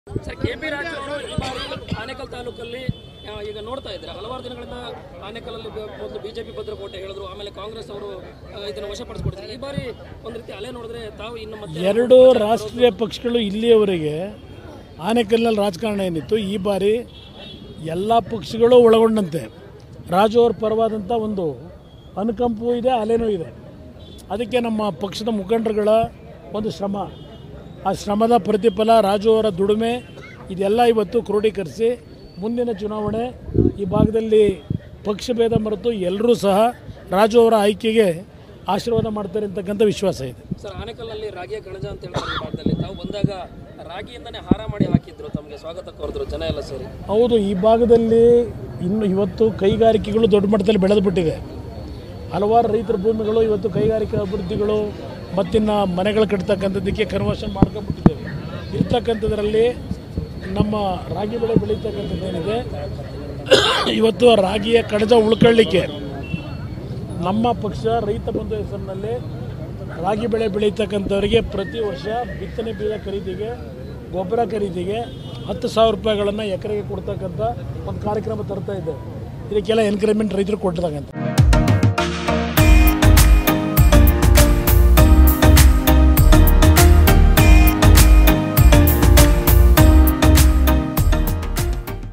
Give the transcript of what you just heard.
sir K P Raju ಅವರು ಈ ಬಾರಿ ಆನೇಕಲ್ ತಾಲೂಕಲ್ಲಿ ಆ, ಈಗ ನೋಡ್ತಾ ಇದ್ದಾರೆ ಹಲವಾರು ದಿನಗಳಿಂದ ಆನೇಕಲ್ಲಲ್ಲಿ ಬ- ಮೊದಲು ಬಿಜೆಪಿ ಭದ್ರಕೋಟೆ ಹೇಳಿದ್ರು ಆಮೇಲೆ ಕಾಂಗ್ರೆಸ್ ಅವರು ಆ, ಇದನ್ನು ವಶಪಡಿಸ್ಕೊಡ್ತಾರೆ ಈ ಬಾರಿ ಒಂದು ರೀತಿ ಅಲೆ ನೋಡಿದ್ರೆ ತಾವು ಇನ್ನು ಮತ್ತೆ ಎರಡು ರಾಷ್ಟ್ರೀಯ ಪಕ್ಷಗಳು ಇಲ್ಲಿಯವರೆಗೆ ಆನೆಕಲ್ಲಿನಲ್ಲಿ ರಾಜಕಾರಣ ಏನಿತ್ತು ಈ ಬಾರಿ ಎಲ್ಲ ಪಕ್ಷಗಳು ಒಳಗೊಂಡಂತೆ ರಾಜು ಅವ್ರ ಪರವಾದಂಥ ಒಂದು ಅನುಕಂಪವೂ ಇದೆ ಅಲೆನೂ ಇದೆ ಅದಕ್ಕೆ ನಮ್ಮ ಪಕ್ಷದ ಮುಖಂಡರುಗಳ ಒಂದು ಶ್ರಮ ಆ ಶ್ರಮದ ಪ್ರತಿಫಲ ರಾಜು ಅವರ ದುಡಿಮೆ ಇದೆಲ್ಲ ಇವತ್ತು ಕ್ರೋಢೀಕರಿಸಿ ಮುಂದಿನ ಚುನಾವಣೆ ಈ ಭಾಗದಲ್ಲಿ ಪಕ್ಷಭೇದ ಮರೆತು ಎಲ್ಲರೂ ಸಹ ರಾಜು ಅವರ ಆಯ್ಕೆಗೆ ಆಶೀರ್ವಾದ ಮಾಡ್ತಾರೆ ಅಂತಕ್ಕಂಥ ವಿಶ್ವಾಸ ಇದೆ ಸರ್ ಆನೇಕಲ್ನಲ್ಲಿ ರಾಗಿಯ ಕಣಜ ಅಂತ ಹೇಳ್ತಾರೆ ಈ ಭಾಗದಲ್ಲಿ ತಾವು ಬಂದಾಗ ರಾಗಿಯಿಂದನೇ ಹಾರ ಮಾಡಿ ಹಾಕಿದ್ರು ತಮಗೆ ಸ್ವಾಗತ ಕೋರಿದ್ರು ಜನ ಎಲ್ಲ ಸೇರಿ ಹೌದು ಈ ಭಾಗದಲ್ಲಿ ಇನ್ನು ಇವತ್ತು ಕೈಗಾರಿಕೆಗಳು ದೊಡ್ಡ ಮಟ್ಟದಲ್ಲಿ ಬೆಳೆದು ಬಿಟ್ಟಿದೆ ಹಲವಾರು ರೈತರ ಭೂಮಿಗಳು ಇವತ್ತು ಕೈಗಾರಿಕಾ ಅಭಿವೃದ್ಧಿಗಳು ಮತ್ತಿನ್ನು ಮನೆಗಳು ಕಟ್ತಕ್ಕಂಥದ್ದಕ್ಕೆ ಕನ್ವರ್ಷನ್ ಮಾಡ್ಕೊಂಡ್ಬಿಟ್ಟಿದ್ದೇವೆ ಇರ್ತಕ್ಕಂಥದ್ರಲ್ಲಿ ನಮ್ಮ ರಾಗಿ ಬೆಳೆ ಬೆಳೀತಕ್ಕಂಥದ್ದೇನಿದೆ ಇವತ್ತು ಆ ರಾಗಿಯ ಕಣಜ ಉಳ್ಕೊಳ್ಳಿಕ್ಕೆ ನಮ್ಮ ಪಕ್ಷ ರೈತ ಬಂಧು ಹೆಸರಿನಲ್ಲಿ ರಾಗಿ ಬೆಳೆ ಬೆಳೀತಕ್ಕಂಥವರಿಗೆ ಪ್ರತಿ ವರ್ಷ ಬಿತ್ತನೆ ಬೀಜ ಖರೀದಿಗೆ ಗೊಬ್ಬರ ಖರೀದಿಗೆ ಹತ್ತು ಸಾವಿರ ರೂಪಾಯಿಗಳನ್ನು ಎಕರೆಗೆ ಕೊಡ್ತಕ್ಕಂಥ ಒಂದು ಕಾರ್ಯಕ್ರಮ ತರ್ತಾ ಇದ್ದೇವೆ ಇದಕ್ಕೆಲ್ಲ ಎನ್ಕರೇಜ್ಮೆಂಟ್ ರೈತರು ಕೊಟ್ಟಿದ್ದಾಗಂತ